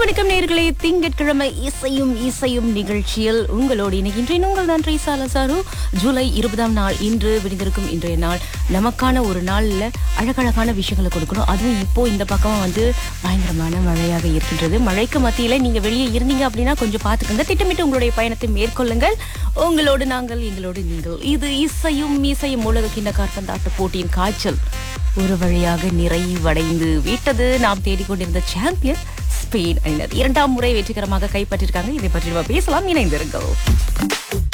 வணக்கம் நேர்களே திங்கட்கிழமை இசையும் இசையும் நிகழ்ச்சியில் உங்களோடு இணைகின்றேன் உங்கள் நன்றி சாலசாரு ஜூலை இருபதாம் நாள் இன்று விடிந்திருக்கும் இன்றைய நாள் நமக்கான ஒரு நாள்ல அழகழகான விஷயங்களை கொடுக்கணும் அதுவும் இப்போ இந்த பக்கம் வந்து பயங்கரமான மழையாக இருக்கின்றது மழைக்கு மத்தியில நீங்க வெளியே இருந்தீங்க அப்படின்னா கொஞ்சம் பாத்துக்கோங்க திட்டமிட்டு உங்களுடைய பயணத்தை மேற்கொள்ளுங்கள் உங்களோடு நாங்கள் எங்களோடு நீங்கள் இது இசையும் இசையும் உலக கிண்ண காற்பந்தாட்ட போட்டியின் காய்ச்சல் ஒரு வழியாக நிறைவடைந்து விட்டது நாம் தேடிக்கொண்டிருந்த சாம்பியன் ஸ்பெயின் அணியினர் இரண்டாம் முறை வெற்றிகரமாக கைப்பற்றிருக்காங்க இதை பற்றி நம்ம பேசலாம் இணைந்திருங்கள்